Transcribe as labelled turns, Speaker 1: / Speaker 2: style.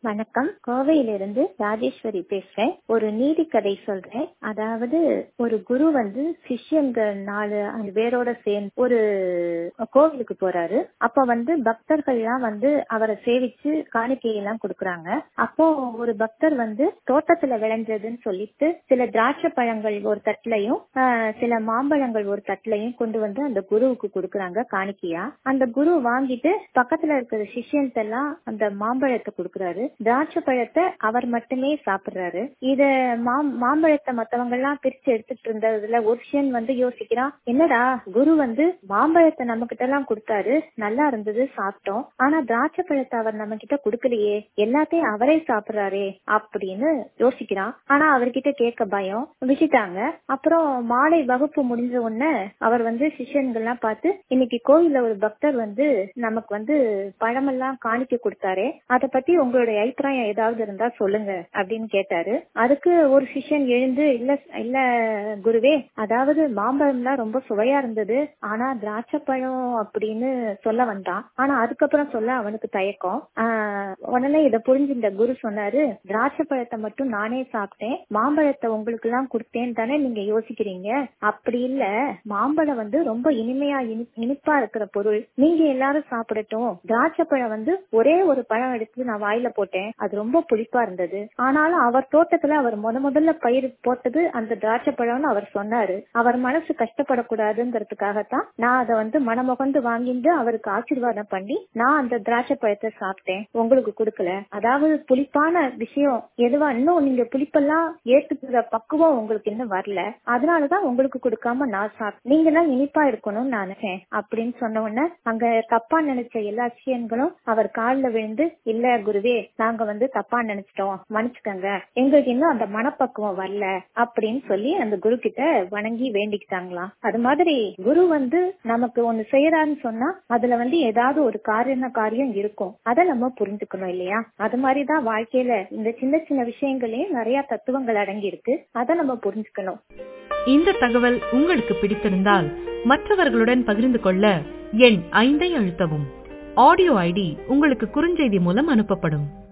Speaker 1: வணக்கம் கோவையிலிருந்து ராஜேஸ்வரி பேசுறேன் ஒரு நீதி கதை சொல்றேன் அதாவது ஒரு குரு வந்து சிஷ்யன்கள் நாலு அஞ்சு பேரோட சேர்ந்து ஒரு கோவிலுக்கு போறாரு அப்ப வந்து பக்தர்கள் எல்லாம் வந்து அவரை சேவிச்சு காணிக்கையெல்லாம் கொடுக்கறாங்க அப்போ ஒரு பக்தர் வந்து தோட்டத்துல விளைஞ்சதுன்னு சொல்லிட்டு சில திராட்சை பழங்கள் ஒரு தட்டுலையும் ஆஹ், சில மாம்பழங்கள் ஒரு தட்டுலையும் கொண்டு வந்து அந்த குருவுக்கு கொடுக்கறாங்க காணிக்கையா அந்த குரு வாங்கிட்டு பக்கத்துல இருக்கிற சிஷ்யன்ஸ் எல்லாம் அந்த மாம்பழத்தை கொடுக்கறாரு திராட்சை பழத்தை அவர் மட்டுமே சாப்பிடுறாரு இத மாம்- மாம்பழத்தை மத்தவங்க எல்லாம் பிரிச்சு எடுத்துட்டு இருந்ததுல ஒரு சிஷ்யன் வந்து யோசிக்கிறான் என்னடா குரு வந்து மாம்பழத்தை நம்ம கிட்ட எல்லாம் கொடுத்தாரு நல்லா இருந்தது சாப்பிட்டோம் ஆனா திராட்சை பழத்தை அவர் நம்ம கிட்ட கொடுக்கலையே எல்லாத்தையும் அவரே சாப்பிடுறாரே அப்படின்னு யோசிக்கிறான் ஆனா அவர்கிட்ட கேட்க பயம் விட்டுட்டாங்க அப்புறம் மாலை வகுப்பு முடிஞ்ச உடனே அவர் வந்து சிஷ்யன்கள்லாம் பார்த்து இன்னைக்கு கோயில்ல ஒரு பக்தர் வந்து நமக்கு வந்து பழமெல்லாம் காணிக்க கொடுத்தாரே அத பத்தி உங்களுடைய அபிப்பிராயம் ஏதாவது இருந்தா சொல்லுங்க அப்படின்னு கேட்டாரு அதுக்கு ஒரு சிஷ்யன் எழுந்து இல்ல இல்ல குருவே அதாவது மாம்பழம்லாம் ரொம்ப சுவையா இருந்தது ஆனா திராட்சை பழம் அப்படின்னு சொல்ல வந்தான் ஆனா அதுக்கப்புறம் சொல்ல அவனுக்கு தயக்கம் ஆஹ் உடனே இத புரிஞ்சுட்ட குரு சொன்னாரு திராட்சை பழத்தை மட்டும் நானே சாப்பிட்டேன் மாம்பழத்தை உங்களுக்கு எல்லாம் கொடுத்தேன்னு தானே நீங்க யோசிக்கிறீங்க அப்படி இல்ல மாம்பழம் வந்து ரொம்ப இனிமையா இனி- இனிப்பா இருக்கிற பொருள் நீங்க எல்லாரும் சாப்பிடட்டும் திராட்சை பழம் வந்து ஒரே ஒரு பழம் எடுத்து நான் வாயில போட்டேன் அது ரொம்ப புளிப்பா இருந்தது ஆனாலும் அவர் தோட்டத்துல அவர் முத முதல்ல பயிர் போட்டது அந்த திராட்சை பழம்னு அவர் சொன்னாரு அவர் மனசு கஷ்டப்படக்கூடாதுங்கிறதுக்காகத்தான் நான் அதை வந்து மனமுகந்து வாங்கிட்டு அவருக்கு ஆசீர்வாதம் பண்ணி நான் அந்த திராட்சை பழத்தை சாப்பிட்டேன் உங்களுக்கு கொடுக்கல அதாவது புளிப்பான விஷயம் எதுவா இன்னும் நீங்க புளிப்பெல்லாம் ஏத்துக்கிற பக்குவம் உங்களுக்கு இன்னும் வரல அதனாலதான் உங்களுக்கு கொடுக்காம நான் சாப்பிட்டேன் நீங்க எல்லாம் இனிப்பா இருக்கணும்னு நான் நினைச்சேன் அப்படின்னு சொன்ன உடனே அங்க தப்பா நினைச்ச எல்லா சிஷியன்களும் அவர் காலில் விழுந்து இல்ல குருவே நாங்க வந்து தப்பா நினைச்சிட்டோம் மன்னிச்சுக்கங்க எங்களுக்கு இன்னும் அந்த மனப்பக்குவம் வரல அப்படின்னு சொல்லி அந்த குரு கிட்ட வணங்கி வேண்டிக்கிட்டாங்களாம் அது மாதிரி குரு வந்து நமக்கு ஒண்ணு செய்யறான்னு சொன்னா அதுல வந்து ஏதாவது ஒரு காரண காரியம் இருக்கும் அதை நம்ம புரிஞ்சுக்கணும் இல்லையா அது மாதிரிதான் வாழ்க்கையில இந்த சின்ன சின்ன விஷயங்களையும் நிறைய தத்துவங்கள் அடங்கி இருக்கு அதை நம்ம புரிஞ்சுக்கணும்
Speaker 2: இந்த தகவல் உங்களுக்கு பிடித்திருந்தால் மற்றவர்களுடன் பகிர்ந்து கொள்ள எண் ஐந்தை அழுத்தவும் ஆடியோ ஐடி உங்களுக்கு குறுஞ்செய்தி மூலம் அனுப்பப்படும்